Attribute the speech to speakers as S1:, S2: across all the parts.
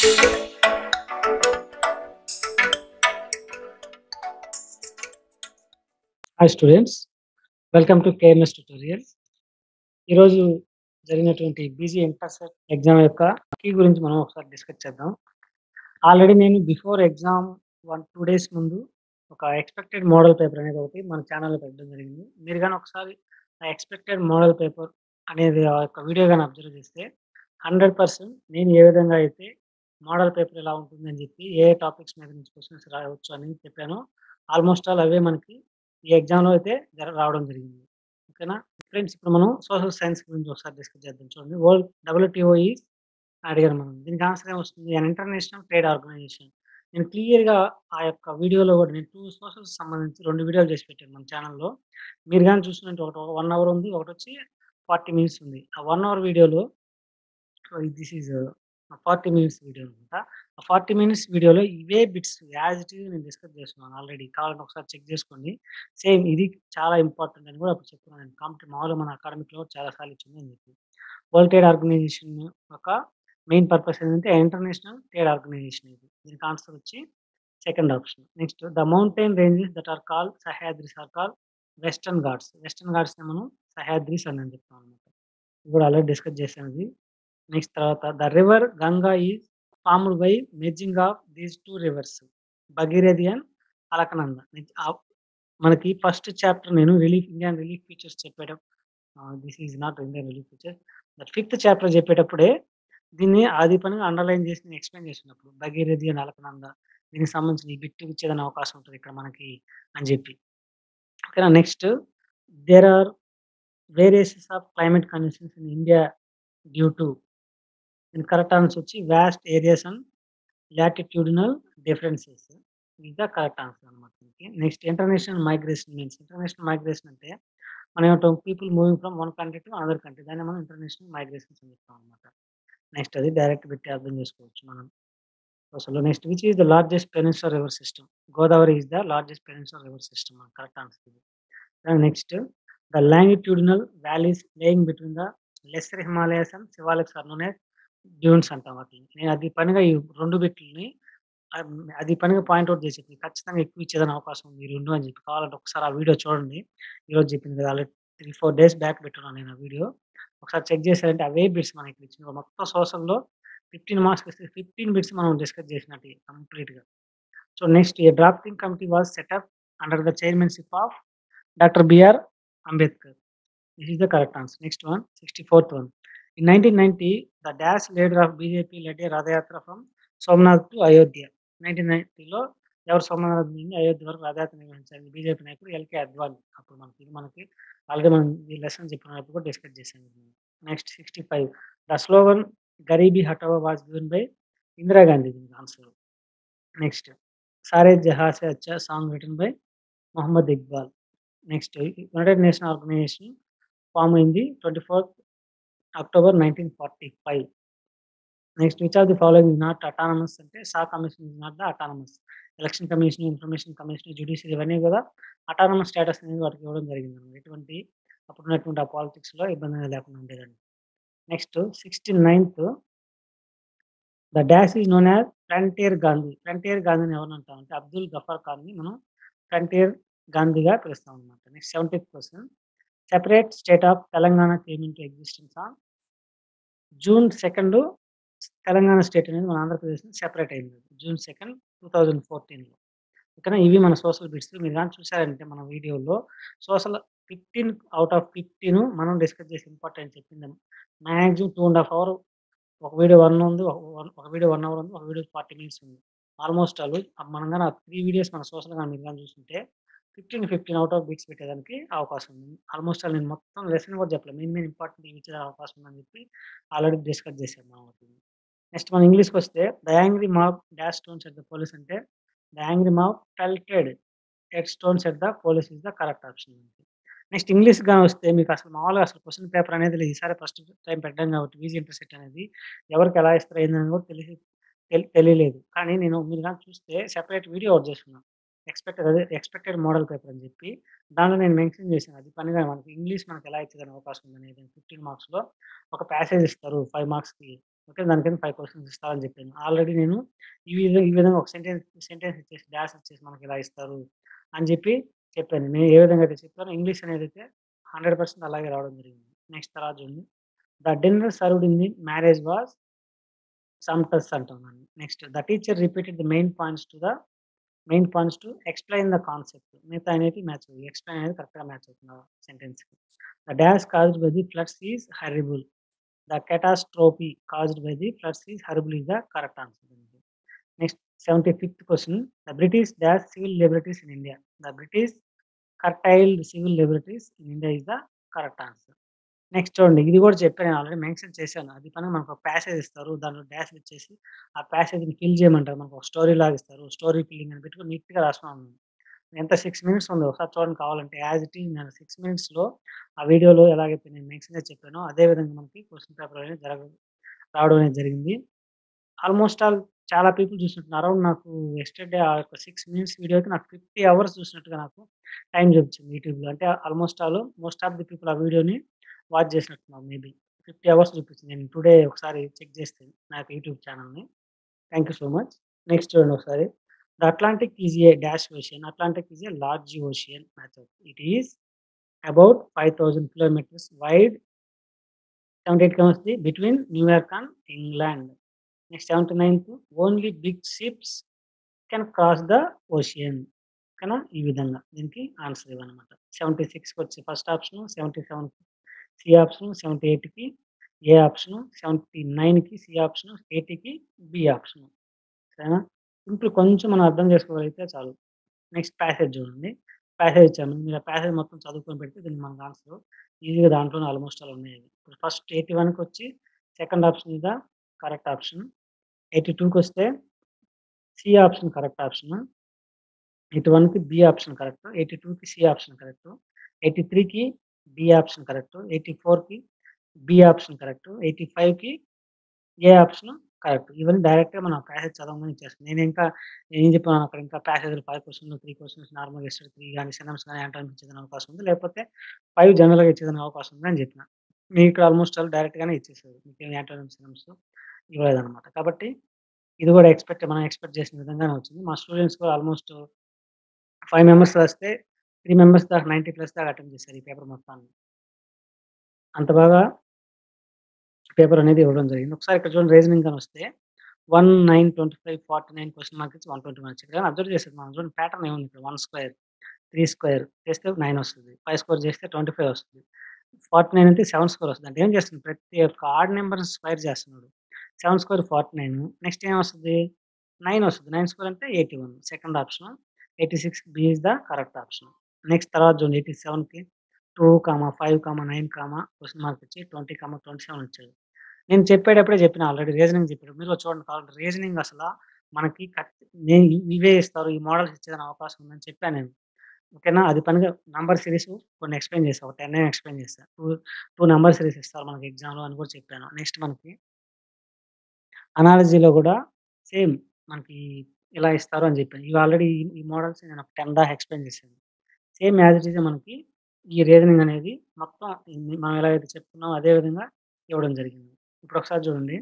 S1: Hi students welcome to KMS tutorial ఈరోజు జరిగినటువంటి BG ఇంటర్సెట్ ఎగ్జామ్ యొక్క కీ గురించి మనం ఒకసారి డిస్కస్ చేద్దాం ఆల్రెడీ నేను before exam one two days ముందు ఒక ఎక్స్పెక్టెడ్ మోడల్ పేపర్ అనేది ఒకటి మన ఛానల్లో పెట్టడం జరిగింది మీరు కానీ ఒకసారి ఆ ఎక్స్పెక్టెడ్ మోడల్ పేపర్ అనేది ఆ యొక్క వీడియో కానీ అబ్జర్వ్ చేస్తే హండ్రెడ్ పర్సెంట్ నేను ఏ విధంగా అయితే మోడల్ పేపర్ ఎలా ఉంటుందని చెప్పి ఏ టాపిక్స్ మీద నుంచి క్వశ్చన్స్ రావచ్చు అని చెప్పాను ఆల్మోస్ట్ ఆల్ అవే మనకి ఈ ఎగ్జామ్లో అయితే జర- రావడం జరిగింది ఓకేనా ఫ్రెండ్స్ ఇప్పుడు మనం సోషల్ సైన్స్ గురించి ఒకసారి డిస్కస్ చేద్దాం చూడండి వరల్డ్ డబ్ల్యూటీఓఈ అడిగారు మనం దీనికి ఆన్సర్ ఏమొస్తుంది అన్ ఇంటర్నేషనల్ ట్రేడ్ ఆర్గనైజేషన్ నేను క్లియర్గా ఆ యొక్క వీడియోలో కూడా నేను టూ సోషల్స్ సంబంధించి రెండు వీడియోలు చేసి పెట్టాను మన ఛానల్లో మీరు కానీ చూసినట్టు ఒకటి వన్ అవర్ ఉంది ఒకటి వచ్చి ఫార్టీ మినిట్స్ ఉంది ఆ వన్ అవర్ వీడియోలో this is forty minutes video అనమాట ఆ ఫార్టీ మినిట్స్ వీడియోలో ఇవే బిట్స్ యాజ్ ఇట్ ఈజ్ నేను డిస్కస్ చేస్తున్నాను ఆల్రెడీ కావాలంటే ఒకసారి చెక్ చేసుకోండి సేమ్ ఇది చాలా ఇంపార్టెంట్ అని కూడా అప్పుడు చెప్తున్నాను నేను కాంపిటీ మామూలుగా మన అకాడమిక్లో చాలా సార్లు ఇచ్చింది అని చెప్పి వరల్డ్ ట్రేడ్ ఆర్గనైజేషన్ యొక్క మెయిన్ పర్పస్ ఏంటంటే ఇంటర్నేషనల్ ట్రేడ్ ఆర్గనైజేషన్ ఇది దీనికి ఆన్సర్ వచ్చి second option next the mountain ranges that are call Sahyadris are call western ghats western ghats మనం సహ్యాద్రిస్ అని చెప్తాం అనమాట ఇది కూడా ఆల్రెడీ డిస్కస్ చేసాను ఇది నెక్స్ట్ తర్వాత the river Ganga is formed by merging of these two rivers Bhagirathi and Alaknanda next ఆ- మనకి ఫస్ట్ చాప్టర్ నేను రిలీఫ్ ఇండియన్ రిలీఫ్ ఫీచర్స్ చెప్పేటప్పుడు this is not Indian relief features that fifth chapter చెప్పేటప్పుడే దీన్ని ఆది పనిగా అండర్లైన్ చేసి నేను ఎక్స్ప్లెయిన్ చేసినప్పుడు భగీరథి అని అలకనంద దీనికి సంబంధించిన ఈ బిట్టు ఇచ్చేదని అవకాశం ఉంటుంది ఇక్కడ మనకి అని చెప్పి ఓకేనా next there are variances of climate conditions in India due to దీని కరెక్ట్ ఆన్సర్ వచ్చి vast areas and latitudinal differences ఇది ద కరెక్ట్ ఆన్సర్ అనమాట next international migration means international migration అంటే మనం ఏమంటాం people moving from one country to another country దాన్ని మనం international migrations అని చెప్తాం అనమాట నెక్స్ట్ అది డైరెక్ట్ పెట్టి అర్థం చేసుకోవచ్చు మనం అసలు next which is the largest peninsular river system Godavari is the largest peninsular river system correct answer ఇది next the longitudinal valleys laying between the lesser Himalayas and Shivaliks are known dunes అంటాం వాటిని నేను అది పనిగా ఈ రెండు బిట్లని అం- అది పనిగా పాయింట్అవుట్ చేసి చెప్పి ఖచ్చితంగా ఎక్కువ ఇచ్చేదని అవకాశం ఉంది ఈ రెండు అని చెప్పి కావాలంటే ఒకసారి ఆ వీడియో చూడండి ఈరోజు చెప్పింది కదా already three four days back పెట్టున్నాను నేను ఆ వీడియో ఒకసారి చెక్ చేశారంటే అవే బిట్స్ మనకి ఇచ్చిన మొత్తం సోషల్లో ఫిఫ్టీన్ మార్క్స్ ఇస్తే ఫిఫ్టీన్ బిట్స్ మనం డిస్కస్ చేసినట్టు కంప్లీట్గా so next a drafting committee was setup under the chairmanship of doctor BR Ambedkar this is the correct answer next one sixty fourth one in nineteen ninety the dash leader of BJP led a Rathyatra from Somnath to Ayodhya nineteen నైన్టీలో ఎవరు సోమనాథ్ నుండి అయోధ్య వరకు రథయాత్ర నిర్వహించారు BJP నాయకుడు LK Advani అప్పుడు మనకి ఇది మనకి ఆల్రెడీ మనం ఈ లెసన్ చెప్పినప్పుడు కూడా డిస్కస్ చేసాము next sixty five the slogan garibi hatao was given by Indira Gandhi దీనికి ఆన్సర్ నెక్స్ట్ సారే జహాసే Achha song written by Mohammad Iqbal next united nation organization form అయింది twenty fourth October nineteen forty five next which of the following not autonomous అంటే సా commission is not the autonomous election commission information commission judiciary ఇవన్నీ కూడా autonomous status అనేది వాటికి ఇవ్వడం జరిగింది అన్నమాట ఎటువంటి అప్పుడు ఉన్నటువంటి ఆ పాలిటిక్స్లో ఇబ్బంది అనేది లేకుండా ఉండేదండి next sixty ninth the dash is known as frontier Gandhi frontier గాంధీని ఎవరు అంటాం అంటే అబ్దుల్ గఫర్ ఖాన్ని మనం ఫ్రంటియర్ గాంధీగా పిలుస్తాం అనమాట next seventieth question separate state of Telangana came into existence on June second Telangana state అనేది మన ఆంధ్రప్రదేశ్ సెపరేట్ అయింది జూన్ సెకండ్ టూ థౌజండ్ ఫోర్టీన్లో ఇక్కడ ఇవి మన సోషల్ బిట్స్ మీరు కానీ చూసారంటే మన వీడియోలో social fifteen out of fifteen మనం డిస్కస్ చేసి ఇంపార్టెంట్ చెప్పింది maximum two and half hour ఒక వీడియో వన్ ఉంది ఒక one- ఒక వీడియో వన్ అవర్ ఉంది ఒక వీడియో ఫార్టీ మినిట్స్ ఉంది ఆల్మోస్ట్ ఆల్ మనం కానీ ఆ త్రీ వీడియోస్ మన సోషల్ కానీ మీరు కానీ చూస్తుంటే fifteen fifteen out of bits పెట్టేదానికి అవకాశం ఉంది ఆల్మోస్ట్ ఆల్ నేను మొత్తం లెసన్ కూడా చెప్పలేదు మెయిన్ మెయిన్ ఇంపార్టెంట్ ఇచ్చే అవకాశం ఉందని చెప్పి ఆల్రెడీ డిస్కస్ చేశాను మనం నెక్స్ట్ మన ఇంగ్లీష్కి వస్తే the angry mob dash stones at the police అంటే the angry mob pelted at stones at the police is the correct option next English గా వస్తే మీకు అసలు మామూలుగా అసలు క్వశ్చన్ పేపర్ అనేది లేదు. ఈసారి ఫస్ట్ టైం పెట్టడం కాబట్టి వీజీ ఇంటర్సెట్ అనేది ఎవరికి ఎలా ఇస్తారు ఏందని కూడా తెలిసి తెలి తెలియలేదు కానీ నేను మీరు కానీ చూస్తే సెపరేట్ వీడియో అవుట్ చేసుకున్నాను ఎక్స్పెక్టెడ్ అదే ఎక్స్పెక్టెడ్ మోడల్ పేపర్ అని చెప్పి దానిలో నేను మెన్షన్ చేశాను అది పనిగా మనకి ఇంగ్లీష్ మనకి ఎలా ఇచ్చేదని అవకాశం ఉంది అనేది ఫిఫ్టీన్ మార్క్స్లో ఒక ప్యాసేజ్ ఇస్తారు ఫైవ్ మార్క్స్కి ఓకే. దాని కింద 5 క్వెషన్స్ ఇస్తారని చెప్పాను. ఆల్రెడీ నేను ఈ విధ ఈ విధంగా ఒక సెంటెన్స్ సెంటెన్స్ ఇచ్చేసి డాష్ ఇచ్చేసి మనకి ఇలా ఇస్తారు అని చెప్పి చెప్పాను. నేను ఏ విధంగా అయితే చెప్పానో ఇంగ్లీష్ అనేదైతే 100% అలాగే రావడం జరిగింది. నెక్స్ట్ తర్వాత చూడండి. The dinner served in the marriage was sumptuous అంటాం దాన్ని. Next the teacher repeated the main points to the main points to explain the concept. మిగతా అనేటివి మ్యాచ్ అవ్వవు. ఎక్స్‌ప్లెయిన్ అనేది కరెక్ట్‌గా మ్యాచ్ అవుతుంది ఆ సెంటెన్స్‌కి. The dash caused by the floods is horrible. The catastrophe caused by the floods is horrible is the correct answer దీనికి. Next 75థ్ question. The British dash civil liberties in India. The British curtailed civil liberties in India is the correct answer. Next చూడండి. ఇది కూడా చెప్పాను నేను already mention చేశాను. అది పని మనకు ఒక ప్యాసేజ్ ఇస్తారు. దాంట్లో డాష్‌లు ఇచ్చేసి ఆ ప్యాసేజ్‌ని ఫిల్ చేయమంటారు. మనకు ఒక స్టోరీ లాగా ఇస్తారు. స్టోరీ ఫిల్లింగ్ అని పెట్టుకొని నీట్‌గా రాసుకున్నాను. ఎంత 6 మినిట్స్ ఉంది. ఒకసారి చూడండి కావాలంటే యాజ్ ఇట్ ఈజ్ నేను 6 మినిట్స్‌లో ఆ వీడియోలో ఎలాగైతే నేను మెన్షన్ చేసి చెప్పానో అదే విధంగా మనకి క్వెషన్ పేపర్ అనేది జరగ రావడం అనేది జరిగింది. ఆల్మోస్ట్ ఆల్ చాలా పీపుల్ చూసినట్టున్నారు. అరౌండ్ నాకు యెస్టర్‌డే ఆ యొక్క 6 మినిట్స్ వీడియోకి నాకు 50 అవర్స్ చూసినట్టుగా నాకు టైమ్ చూపించింది యూట్యూబ్‌లో. అంటే almost all most of the people ఆ వీడియోని వాచ్ చేసినట్టున్నారు మేబీ. 50 అవర్స్ చూపించింది. నేను టుడే ఒకసారి చెక్ చేస్తే నా యొక్క యూట్యూబ్ ఛానెల్‌ని. Thank you so much. Next చూడండి ఒకసారి. The Atlantic is a dash ocean. Atlantic is a large ocean match అవుతుంది. It is about 5000 kilometres wide. 78 comes the between New York and England. Next 79థ్ only big ships can cross the ocean. ఓకేనా? ఈ విధంగా దీనికి answer ఇవన్నమాట. 76కి వచ్చి first option, 77కి సి ఆప్షన్, 78కి ఏ ఆప్షన్, 79కి సి ఆప్షన్, 80కి బి ఆప్షన్. సరేనా? సింపుల్ కొంచెం మనం అర్థం చేసుకోగలిగితే చాలు. నెక్స్ట్ ప్యాసేజ్ చూడండి. ప్యాసేజ్ ఇచ్చాను. మీరు ఆ ప్యాసేజ్ మొత్తం చదువుకొని పెడితే దీనికి మనకు ఆన్సర్ ఈజీగా దాంట్లోనే ఆల్మోస్ట్ ఆల్ ఉన్నాయి అవి. ఇప్పుడు ఫస్ట్ 81కి వచ్చి second option is the correct option. 82కి వస్తే సి ఆప్షన్ కరెక్ట్ ఆప్షన్. 81కి బి ఆప్షన్ కరెక్ట్. 82కి సి ఆప్షన్ కరెక్ట్. 83కి డి ఆప్షన్ కరెక్ట్. 84కి బి ఆప్షన్ కరెక్ట్. 85కి ఏ ఆప్షన్ కరెక్ట్. ఇవన్నీ డైరెక్ట్‌గా మనం ప్యాసేజ్ చదవంగానే ఇచ్చేస్తుంది. నేను ఇంకా నేనేం చెప్పాను అక్కడ ఇంకా ప్యాసేజ్‌లు 5 క్వెషన్‌లు, 3 క్వెషన్స్ నార్మల్‌గా ఇస్తాడు. 3 గాని సినమ్స్ గాని యాంటోనిమ్స్ ఇచ్చేదానికి అవకాశం ఉంది. లేకపోతే 5 జనరల్‌గా ఇచ్చేదానికి అవకాశం ఉంది అని చెప్పిన. మీకు ఇక్కడ ఆల్మోస్ట్ ఆల్ డైరెక్ట్‌గానే ఇచ్చేసాడు. మీకేం యాంటోనిమ్స్, సినమ్స్ ఇవ్వలేదన్నమాట. కాబట్టి ఇది కూడా ఎక్స్‌పెక్ట్ మనం ఎక్స్‌పెక్ట్ చేసిన విధంగానే వచ్చింది. మా స్టూడెంట్స్ కూడా ఆల్మోస్ట్ 5 మెంబర్స్ రాస్తే 3 మెంబర్స్ దాకా 90 ప్లస్ దాకా అటెంప్ట్ చేశారు ఈ పేపర్ మొత్తాన్ని. అంత బాగా పేపర్ అనేది ఇవ్వడం జరిగింది. ఒకసారి ఇక్కడ చూడండి రీజనింగ్ అని వస్తే 1, 9, 25, 49 క్వెషన్ మార్క్ ఇచ్చి 120 మార్క్స్. ఇక్కడ అబ్జర్వ్ చేసేది మనం చూడండి ప్యాటర్న్ ఏముంది ఇక్కడ 1 స్క్వేర్, 3 స్క్వేర్ చేస్తే 9 వస్తది. 5 స్క్వేర్ చేస్తే 25 వస్తది. 49 అంటే 7 స్క్వేర్ వస్తది. అంటే ఏం చేస్తుంది ప్రతి ఒక్క ఆడ్ నంబర్‌ని స్క్వేర్ చేస్తున్నాడు. 7 స్క్వేర్ 49 నెక్స్ట్ ఏమొస్తది? 9 వస్తది. 9 స్క్వేర్ అంటే 81 second option. 86 B is the correct option. Next తర్వాత చూడండి 87కి 2, 5, 9, క్వెషన్ మార్క్ ఇచ్చి 20, 27 ఇచ్చాడు. నేను చెప్పేటప్పుడే చెప్పిన ఆల్రెడీ రీజనింగ్ చెప్పేటప్పుడు. మీరు చూడండి కావాలంటే రీజనింగ్ అసల మనకి కట్ నేను ఇవే ఇస్తారు. ఈ మోడల్స్ ఇచ్చేదానికి అవకాశం ఉందని చెప్పాను నేను. ఓకేనా? అది పనిగా నంబర్ సీరీస్ కొన్ని ఎక్స్‌ప్లెయిన్ చేశా. ఒక 10 ఎక్స్‌ప్లెయిన్ చేశా. 2, 2 నంబర్ సీరీస్ ఇస్తారు మనకి ఎగ్జామ్‌లో అని కూడా చెప్పాను. నెక్స్ట్ మనకి అనాలజీలో కూడా సేమ్ మనకి ఇలా ఇస్తారు అని చెప్పాను. ఇవి ఆల్రెడీ ఈ మోడల్స్ నేను ఒక 10 దాకా ఎక్స్‌ప్లెయిన్ చేశాను. సేమ్ యాజ్ ఇట్ ఈజ్ మనకి ఈ రీజనింగ్ అనేది మొత్తం మనం ఎలా అయితే చెప్పుకున్నామో అదే విధంగా ఇవ్వడం జరిగింది. ఇప్పుడు ఒకసారి చూడండి.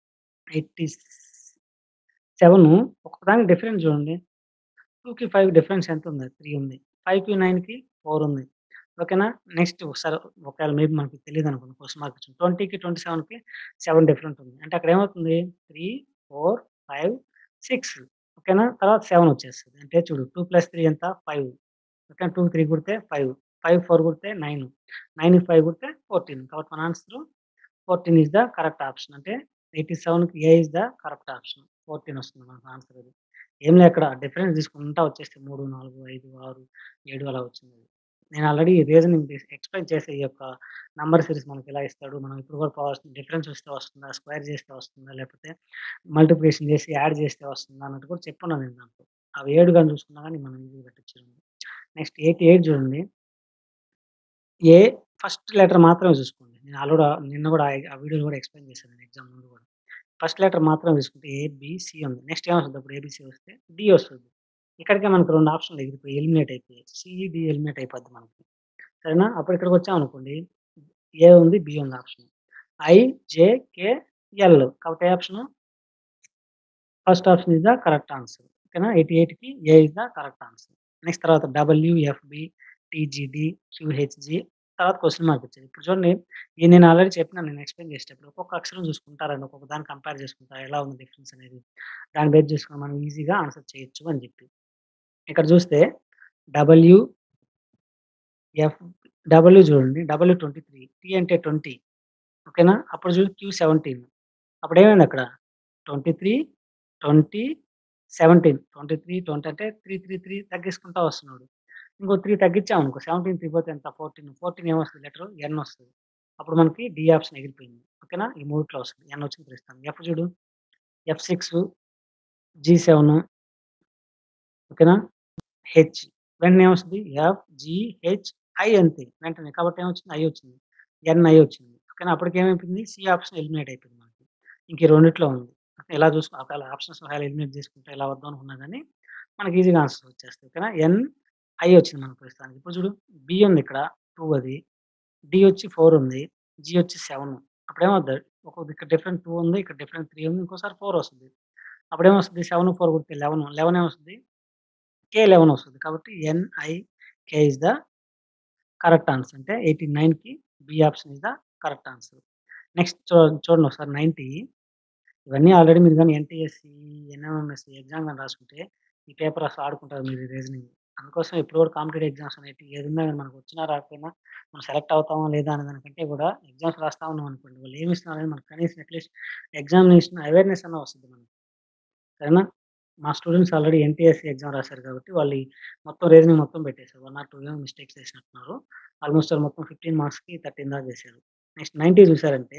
S1: 87 ఒక్కదానికి డిఫరెన్స్ చూడండి. 2కి 5 డిఫరెన్స్ ఎంత ఉంది? 3 ఉంది. 5కి 9కి 4 ఉంది. ఓకేనా? నెక్స్ట్ ఒకసారి ఒకవేళ మేబీ మనకి తెలీదనుకోండి క్వెషన్ మార్క్ ఇచ్చింది. 20కి 27కి 7 డిఫరెంట్ ఉంది. అంటే అక్కడ ఏమవుతుంది? 3, 4, 5, 6 ఓకేనా? తర్వాత 7 వచ్చేస్తది. అంటే చూడు 2 ప్లస్ 3 ఎంత? 5 ఓకేనా? 2కి 3 కూడితే 5, 5, 4 కూడితే 9, 9కి 5 కూడితే 14 కాబట్టి మన answer 14 is the correct option. అంటే 87కి A is the correct option. 14 వస్తుంది మనకు ఆన్సర్ అది. ఏం లే అక్కడ డిఫరెన్స్ తీసుకుంటా వచ్చేస్తే 3, 4, 5, 6, 7 అలా వచ్చింది. నేను ఆల్రెడీ రీజనింగ్ ఎక్స్‌ప్లెయిన్ చేసే ఈ యొక్క నంబర్ సీరీస్ మనకి ఎలా ఇస్తాడు. మనం ఇప్పుడు కూడా పోవాల్సిన డిఫరెన్స్ వస్తే వస్తుందా? స్క్వేర్ చేస్తే వస్తుందా? లేకపోతే మల్టిప్లికేషన్ చేసి యాడ్ చేస్తే వస్తుందా? అన్నట్టు కూడా చెప్పున్నాను నేను దాంట్లో. అవి 7 గాని చూసుకున్నా గాని మనం ఈజీగా పెట్టొచ్చు. నెక్స్ట్ 88 చూడండి. ఏ ఫస్ట్ లెటర్ మాత్రమే చూసుకోండి. నేను ఆల్రెడీ నిన్న కూడా ఆ వీడియోలో కూడా ఎక్స్‌ప్లెయిన్ చేశాను నేను ఎగ్జామ్ ముందు కూడా. ఫస్ట్ లెటర్ మాత్రమే తీసుకుంటే ఏ, బి, సి ఉంది. నెక్స్ట్ ఏమొస్తది అప్పుడు ఏబీసీ వస్తే డి వస్తది. ఇక్కడికే మనకు 2 ఆప్షన్‌లు ఎగిరిపోయి ఎలిమినేట్ అయిపోయాయి. సి, డి ఎలిమినేట్ అయిపోద్ది మనకి. సరేనా? అప్పుడు ఇక్కడికి వచ్చామనుకోండి ఏ ఉంది, బి ఉంది option. I, J, K, L. కాబట్టి A option? First option is the correct answer. ఓకేనా? 88కి A is the correct answer. Next తర్వాత డబ్ల్యూఎఫ్‌బి, టీజీడీ, క్యూహెచ్‌జీ తర్వాత క్వెషన్ మార్క్ ఇచ్చారు. ఇప్పుడు చూడండి ఇది నేను ఆల్రెడీ చెప్పినాను నేను ఎక్స్‌ప్లెయిన్ చేసేటప్పుడు. ఒక్కొక్క అక్షరం చూసుకుంటారండి. ఒక్కొక్క దాన్ని కంపేర్ చేసుకుంటారు. ఎలా ఉంది డిఫరెన్స్ అనేది. దాన్ని బేస్ చేసుకొని మనం ఈజీగా ఆన్సర్ చేయొచ్చు అని చెప్పి. ఇక్కడ చూస్తే డబ్ల్యూ ఎఫ్ డబ్ల్యూ చూడండి. డబ్ల్యూ 23 టీ అంటే 20 ఓకేనా? అప్పుడు చూడు క్యూ 17 అప్పుడు ఏమైంది అక్కడ 23, 20, 17 23, 20 అంటే 3, 3, 3 తగ్గించుకుంటా వస్తున్నాడు. ఇంకో 3 తగ్గించామనుకో 17 3 పోతే ఎంత 14 14 ఏమొస్తది లెటరు ఎన్ వస్తది. అప్పుడు మనకి డి ఆప్షన్ ఎగిరిపోయింది. ఓకేనా? ఈ మూడిట్లో వస్తది. ఎన్ వచ్చింది ఇస్తాను. ఎఫ్ చూడు. ఎఫ్6, జీ7 ఓకేనా? హెచ్ వెంటనే ఏమొస్తది? ఎఫ్, జీ, హెచ్, ఐ అంతే. వెంటనే కాబట్టి ఏమొచ్చింది? ఐ వచ్చింది. ఎన్ఐ వచ్చింది. ఓకేనా? అప్పటికి ఏమైపోయింది? సి ఆప్షన్ ఎలిమినేట్ అయిపోయింది మనకి. ఇంక ఈ రెండిట్లో ఉంది. ఎలా చూసుకో ఒకవేళ ఆప్షన్స్ ఒకవేళ ఎలిమినేట్ చేసుకుంటే ఎలా వద్దాం అనుకున్నా గానీ మనకి ఈజీగా ఆన్సర్ వచ్చేస్తాయి. ఓకేనా? ఎన్, ఐ వచ్చింది మనకు ప్రస్తుతానికి. ఇప్పుడు చూడు బి ఉంది ఇక్కడ 2 అది. డి వచ్చి 4 ఉంది. జీ వచ్చి 7 అప్పుడేమవుద్ది? ఒక ఇక్కడ డిఫరెంట్ 2 ఉంది. ఇక్కడ డిఫరెంట్ 3 ఉంది. ఇంకోసారి 4 వస్తది. అప్పుడేమొస్తది? 7, 4 కొడితే 11 11 ఏమొస్తది? కే 11 వస్తది. కాబట్టి NIK is the correct answer. అంటే 89కి B option is the correct answer. Next చూ చూడండి ఒకసారి 90 ఇవన్నీ ఆల్రెడీ మీరు గాని ఎన్‌టీఎస్‌సి, ఎన్‌ఎంఎంఎస్‌సి ఎగ్జామ్ గాని రాసుకుంటే ఈ పేపర్ అసలు ఆడుకుంటారు మీరు ఈ రీజనింగ్. అందుకోసం ఎప్పుడు కూడా కాంపిటేటివ్ ఎగ్జామ్స్ అనేటివి ఏదున్నా గాని మనకు వచ్చినా రాకపోయినా మనం సెలెక్ట్ అవుతామా లేదా అనే దానికంటే కూడా ఎగ్జామ్స్ రాస్తా ఉన్నాం అనుకోండి. వాళ్ళు ఏమి ఇస్తున్నారని మనకు కనీసం అట్‌లీస్ట్ ఎగ్జామినేషన్ అవేర్‌నెస్ అన్నా వస్తది మనకి. సరేనా? మా స్టూడెంట్స్ ఆల్రెడీ ఎన్‌టీఎస్‌సి ఎగ్జామ్ రాసారు కాబట్టి వాళ్ళు ఈ మొత్తం రీజనింగ్ మొత్తం పెట్టేసారు. 1 ఆర్ 2 ఏమో మిస్టేక్స్ చేసినట్టున్నారు. ఆల్‌మోస్ట్ ఆల్ మొత్తం 15 మార్క్స్‌కి 13 దాకా చేశారు. నెక్స్ట్ 90 చూసారంటే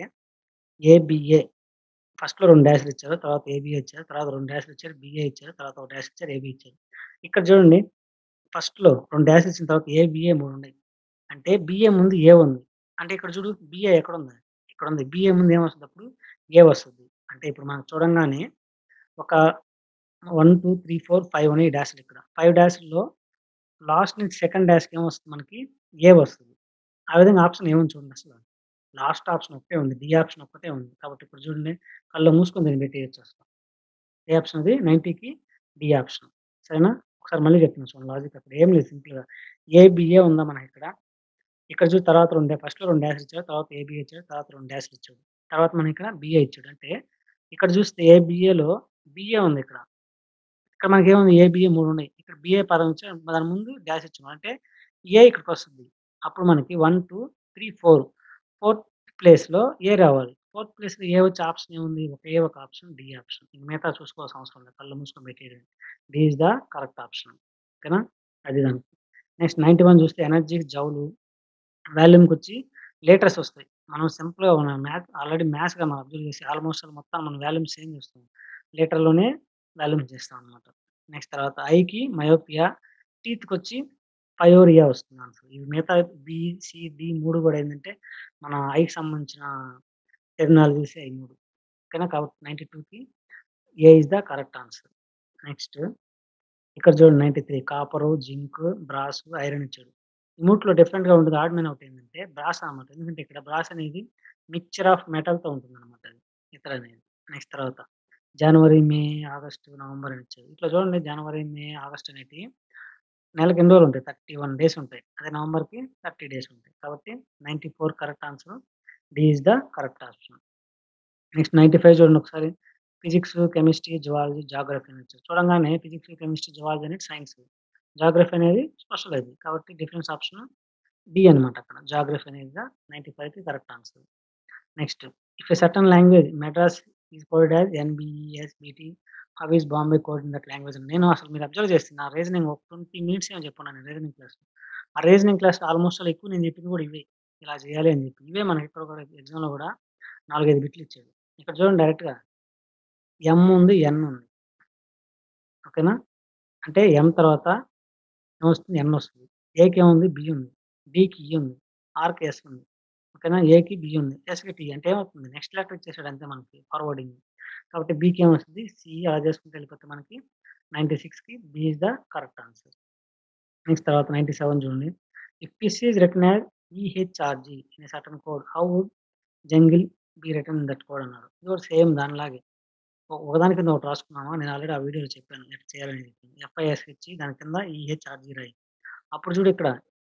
S1: ఏబీఏ ఫస్ట్‌లో 2 డాష్‌లు ఇచ్చారు. తర్వాత ఏబీఏ ఇచ్చారు. తర్వాత 2 డాష్‌లు ఇచ్చారు. బీఏ ఇచ్చారు. తర్వాత ఒక డాష్ ఇచ్చారు. ఏబీ ఇచ్చారు. ఇక్కడ చూడండి ఫస్ట్‌లో 2 డాష్‌లు ఇచ్చిన తర్వాత ఏబీఏ 3 ఉన్నాయి. అంటే బీఏ ముందు ఏ ఉంది. అంటే ఇక్కడ చూడు బీఏ ఎక్కడుంది? ఇక్కడుంది. బీఏ ముందు ఏమొస్తది అప్పుడు? ఏ వస్తది. అంటే ఇప్పుడు మనం చూడంగానే ఒక 1, 2, 3, 4, 5 ఉన్నాయి డాష్‌లు ఇక్కడ. 5 డాష్‌ల్లో లాస్ట్ నుంచి సెకండ్ డాష్‌కి ఏమొస్తది మనకి? ఏ వస్తది. ఆ విధంగా ఆప్షన్ ఏముంది చూడండి అసల. లాస్ట్ ఆప్షన్ ఒక్కటే ఉంది. డి ఆప్షన్ ఒక్కటే ఉంది. కాబట్టి ఇప్పుడు చూడండి కళ్ళు మూసుకొని దీన్ని పెట్టేయొచ్చు అసల. ఏ ఆప్షన్ అది? 90కి డి ఆప్షన్. సరేనా? ఒకసారి మళ్ళీ చెప్తున్నా చూడండి లాజిక్ అక్కడ ఏం లేదు సింపుల్‌గా. ఏబీఏ ఉందా మనకిక్కడ? ఇక్కడ చూడు తర్వాత 2 ఫస్ట్‌లో 2 డాష్‌లు ఇచ్చాడు. తర్వాత ఏబీఏ ఇచ్చాడు. తర్వాత 2 డాష్‌లు ఇచ్చాడు. తర్వాత మనకి ఇక్కడ బీఏ ఇచ్చాడు. అంటే ఇక్కడ చూస్తే ఏబీఏలో బీఏ ఉంది ఇక్కడ. ఇక్కడ మనకేముంది? ఏబీఏ 3 ఉన్నాయి. ఇక్కడ బీఏ పదం ఇచ్చాడు. దాని ముందు డాష్ ఇచ్చాం. అంటే ఏ ఇక్కడికొస్తది. అప్పుడు మనకి 1, 2, 3, 4 ఫోర్త్ ప్లేస్‌లో ఏ రావాలి. ఫోర్త్ ప్లేస్‌లో ఏ వచ్చే ఆప్షన్ ఏముంది? ఒకే ఒక ఆప్షన్ డి ఆప్షన్. ఇంక మిగతా చూసుకోవాల్సిన అవసరం లేదు. కళ్ళు మూసుకొని పెట్టేయడమే. D is the correct option. ఓకేనా? అది దానికి. నెక్స్ట్ 91 చూస్తే ఎనర్జీ జౌలు వాల్యూమ్‌కొచ్చి లీటర్స్ వస్తాయి. మనం సింపుల్‌గా మన మ్యాథ్ ఆల్రెడీ మ్యాథ్స్‌గా మనం అబ్జర్వ్ చేసి ఆల్‌మోస్ట్ ఆల్ మొత్తం మనం వాల్యూమ్ సేమ్ చేస్తాం. లీటర్‌లోనే వాల్యూమ్ చేస్తాం అన్నమాట. నెక్స్ట్ తర్వాత ఐకి మయోపియా, టీత్‌కొచ్చి పయోరియా వస్తుంది ఆన్సర్. ఇవి మిగతా బి, సి, డి 3 కూడా ఏందంటే మన ఐకి సంబంధించిన టెర్మినాలజీసే ఈ 3. ఓకేనా? కాబట్టి 92కి A is the correct answer. Next ఇక్కడ చూడండి 93 కాపరు, జింక్, బ్రాస్, ఐరన్ ఇచ్చాడు. ఈ మూడిట్లో డిఫరెంట్‌గా ఉండేది ఆడ్ మెన్ అవుట్ ఏందంటే బ్రాస్ అన్నమాట. ఎందుకంటే ఇక్కడ బ్రాస్ అనేది మిక్స్చర్ ఆఫ్ మెటల్‌తో ఉంటుందన్నమాట అది. ఇతర అనేది. నెక్స్ట్ తర్వాత జనవరి, మే, ఆగస్టు, నవంబర్ అని ఇచ్చారు. ఇట్లా చూడండి జనవరి, మే, ఆగస్ట్ అనేటివి నెలకి ఎన్ని రోజులు ఉంటాయి? 31 డేస్ ఉంటాయి. అదే నవంబర్‌కి 30 డేస్ ఉంటాయి. కాబట్టి 94 correct answer. D is the correct option. Next 95 చూడండి ఒకసారి. ఫిజిక్స్, కెమిస్ట్రీ, జువాలజీ, జాగ్రఫీ అని ఇచ్చారు. చూడంగానే ఫిజిక్స్, కెమిస్ట్రీ, జువాలజీ అనేది సైన్స్. జాగ్రఫీ అనేది సోషలాజీ. కాబట్టి డిఫరెన్స్ ఆప్షన్ డి అన్నమాట అక్కడ. జాగ్రఫీ అనేది ద 95కి correct answer. Next if a certain language Madras is coded as NBESBT how is Bombay coded in that language అని నేను అసలు మీరు అబ్జర్వ్ చేస్తే నా రీజనింగ్ ఒక 20 మినిట్స్ ఏమో చెప్పున్నాను నేను రీజనింగ్ క్లాస్‌లో. ఆ రీజనింగ్ క్లాస్‌లో ఆల్‌మోస్ట్ ఆల్ ఎక్కువ నేను చెప్పింది కూడా ఇవే. ఇలా చేయాలి అని చెప్పి. ఇవే మనకి ఇక్కడ కూడా ఎగ్జామ్‌లో కూడా 4, 5 బిట్లు ఇచ్చాడు. ఇక్కడ చూడండి డైరెక్ట్‌గా ఎం ఉంది, ఎన్ ఉంది. ఓకేనా? అంటే ఎం తర్వాత ఏమొస్తుంది? ఎన్ వస్తుంది. ఏకి ఏముంది? బి ఉంది. డికి ఈ ఉంది. ఆర్‌కి ఎస్ ఉంది. ఓకేనా? ఏకి బి ఉంది. ఎస్‌కి టీ అంటే ఏమవుతుంది? నెక్స్ట్ లెటర్ ఇచ్చేసాడు అంతే మనకి ఫార్వర్డింగ్. కాబట్టి బికి ఏమొస్తది? సి అలా చేసుకుంటూ వెళ్ళిపోతే మనకి 96కి B is the correct answer. Next తర్వాత 97 చూడండి. If PC is written as EHRG in a certain code how would jungle be written in that code అన్నారు. ఇది కూడా సేమ్ దానిలాగే. ఒ ఒకదాని కింద ఒకటి రాసుకున్నామా, నేను ఆల్రెడీ ఆ వీడియోలో చెప్పాను ఎట్లా చేయాలని చెప్పి. ఎఫ్ఐఎస్‌హెచ్ దాని కింద ఈహెచ్ఆర్‌జీరై. అప్పుడు చూడు ఇక్కడ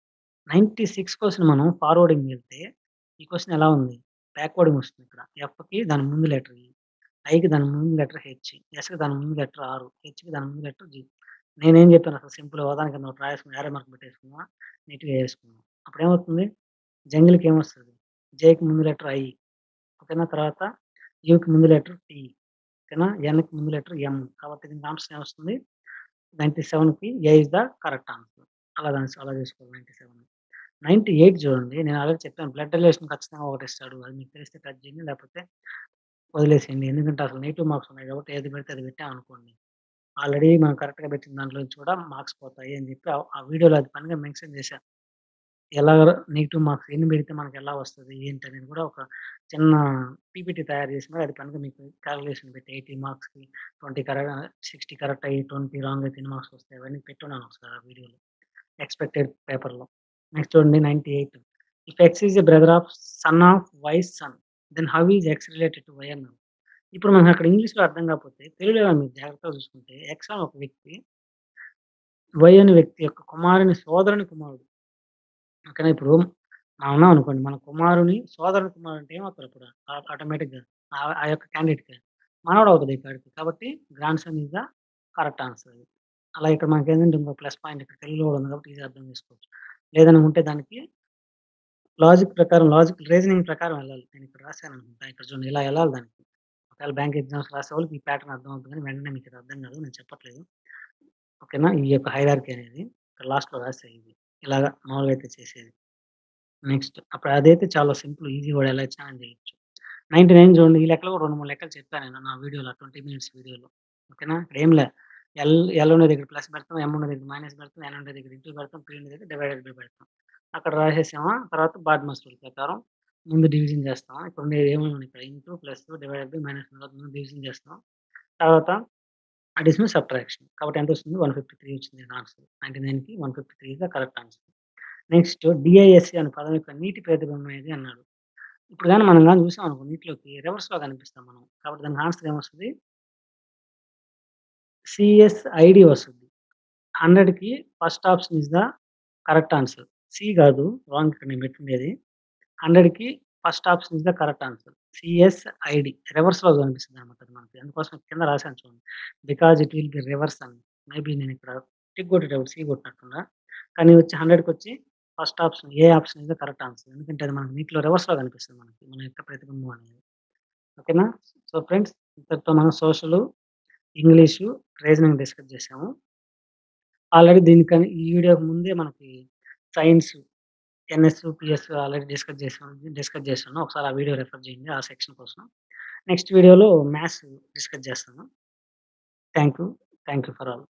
S1: 96 క్వెషన్ మనం ఫార్వర్డింగ్‌కి వెళ్తే, ఈ క్వెషన్ ఎలా ఉంది? బ్యాక్వర్డింగ్ వస్తుంది ఇక్కడ. ఎఫ్‌కి దాని ముందు లెటర్ ఈ, ఐకి దాని ముందు లెటర్ హెచ్, ఎస్‌కి దాని ముందు లెటర్ ఆర్, హెచ్‌కి దాని ముందు లెటర్ జి. నేనేం చెప్పాను అసలు సింపుల్‌గా ఒకదాని కింద ఒకటి రాయేసుకొని యారో మార్క్ పెట్టేసుకుందామా, నీట్‌గా ఏసుకుందాం. అప్పుడేమవుతుంది? జంగిల్‌కి ఏమొస్తది? జేకి ముందు లెటర్ ఐ. ఓకేనా? తర్వాత యూకి ముందు లెటర్ టీ. ఓకేనా? ఎన్‌కి ముందు లెటర్ ఎం. కాబట్టి దీనికి ఆన్సర్ ఏమొస్తుంది? 97కి A is the correct answer. అలా దాన్ని అలా చేసుకోవాలి 97. 98 చూడండి. నేను ఆల్రెడీ చెప్పాను బ్లడ్ రిలేషన్ ఖచ్చితంగా ఒకటిస్తాడు. అది మీకు తెలిస్తే టచ్ చేయండి. లేకపోతే వదిలేసేయండి. ఎందుకంటే అసలు నెగెటివ్ మార్క్స్ ఉన్నాయి కాబట్టి ఏది పెడితే అది పెట్టామనుకోండి. ఆల్రెడీ మనం కరెక్ట్‌గా పెట్టిన దాంట్లో నుంచి కూడా మార్క్స్ పోతాయి అని చెప్పి ఆ ఆ వీడియోలో అది పనిగా మెన్షన్ చేశా. ఎలా నెగెటివ్ మార్క్స్ ఎన్ని పెడితే మనకు ఎలా వస్తది? ఏంటి అనేది కూడా ఒక చిన్న పీపీటీ తయారు చేసి మరి అది పనిగా మీకు కాలిక్యులేషన్ పెట్టి 80 మార్క్స్‌కి 20 కరె 60 కరెక్ట్ అయ్యి 20 రాంగ్ అయితే ఎన్ని మార్క్స్ వస్తాయి? అవన్నీ పెట్టున్నాను ఒకసారి ఆ వీడియోలో. ఎక్స్‌పెక్టెడ్ పేపర్‌లో. నెక్స్ట్ చూడండి 98 if X is a brother of son of wife's son then how is X related to Y అన్నారు. ఇప్పుడు మనకు అక్కడ ఇంగ్లీష్‌లో అర్థం కాకపోతే తెలుగులో మీరు జాగ్రత్తగా చూసుకుంటే ఎక్స్ అనే ఒక వ్యక్తి వై అనే వ్యక్తి యొక్క కుమారుని సోదరుని కుమారుడు. ఓకేనా? ఇప్పుడు మనం ఉన్నాం అనుకోండి. మన కుమారుని సోదరుని కుమారుడు అంటే ఏమవుతారు ఇప్పుడు ఆ ఆటోమేటిక్‌గా ఆ ఆ యొక్క క్యాండిడేట్‌కి మనవడు అవుతది ఈ కాడికి. కాబట్టి grandson is the correct answer అది. అలా ఇక్కడ మనకేంటంటే ఇంకో ప్లస్ పాయింట్ ఇక్కడ తెలుగులో కూడా ఉంది కాబట్టి ఈజీగా అర్థం చేసుకోవచ్చు. లేదనుకుంటే దానికి లాజిక్ ప్రకారం లాజిక్ రీజనింగ్ ప్రకారం వెళ్ళాలి. నేను ఇక్కడ రాశాననుకుంటా. ఇక్కడ చూడండి ఇలా వెళ్ళాలి దానికి. ఒకవేళ బ్యాంక్ ఎగ్జామ్స్ రాసేవాళ్ళకి ఈ ప్యాటర్న్ అర్థమవుతుంది కానీ వెంటనే మీకు ఇది అర్థం కాదు. నేను చెప్పట్లేదు. ఓకేనా? ఈ యొక్క హైరార్కీ అనేది ఇక్కడ లాస్ట్‌లో రాసా ఇది. ఇలాగా మామూలుగా అయితే చేసేది. నెక్స్ట్ అప్పుడు అదైతే చాలా సింపుల్ ఈజీ కూడా ఎలా ఇచ్చినా చేయొచ్చు. 99 చూడండి. ఈ లెక్కలు కూడా 2, 3 లెక్కలు చెప్పాను నేను నా వీడియోలో 20 మినిట్స్ వీడియోలో. ఓకేనా? ఇక్కడ ఏం లే. ఎల్ ఎల్ ఉండే దగ్గర ప్లస్ పెడతాం. ఎం ఉండే దగ్గర మైనస్ పెడతాం. ఎన్ ఉండే దగ్గర ఇంటూ పెడతాం. పి ఉండే దగ్గర డివైడెడ్ బై పెడతాం. అక్కడ రాసేసామా తర్వాత బాడ్మాస్ రూల్ ప్రకారం ముందు డివిజన్ చేస్తాం. ఇక్కడ ఉండేది ఏమేమి ఉన్నాయి ఇక్కడ into, plus, divided by, minus తర్వాత ముందు డివిజన్ చేస్తాం. తర్వాత అడిషన్, సబ్ట్రాక్షన్. కాబట్టి ఎంత వస్తుంది? 153 వచ్చింది నా ఆన్సర్. 99కి 153 is the correct answer. Next DISC అనే పదం యొక్క నీటి ప్రతిబింబం ఏది అన్నాడు. ఇప్పుడు గాని మనం గాని చూసాం అనుకో నీటిలోకి రివర్స్‌లో కనిపిస్తాం మనం. కాబట్టి దానికి ఆన్సర్ ఏమొస్తది? సిఎస్ఐడి వస్తది. 100కి first option is the correct answer. C కాదు రాంగ్ ఇక్కడ నేను పెట్టిండేది. 100కి first option is the correct answer. CSID రివర్స్‌లో కనిపిస్తుందన్నమాట అది మనకి. అందుకోసం కింద రాసాను చూడండి. Because it will be reverse అని. మేబీ నేను ఇక్కడ టిక్ కొట్టేటప్పుడు సి కొట్టినట్టున్నా. కానీ వచ్చి 100కొచ్చి first option A option is the correct answer. ఎందుకంటే అది మనకి నీటిలో రివర్స్‌లో కనిపిస్తుంది మనకి. మన యొక్క ప్రతిబింబం అనేది. ఓకేనా? సో ఫ్రెండ్స్ ఇంతటితో మనం సోషలు, ఇంగ్లీషు, రీజనింగ్ డిస్కస్ చేసాము. ఆల్రెడీ దీనికని ఈ వీడియోకి ముందే మనకి science, NS, PS already discuss చేసాం డిస్కస్ చేశాను. ఒకసారి ఆ వీడియో రిఫర్ చేయండి ఆ సెక్షన్ కోసం. నెక్స్ట్ వీడియోలో మ్యాథ్స్ డిస్కస్ చేస్తాను. Thank you. Thank you for all.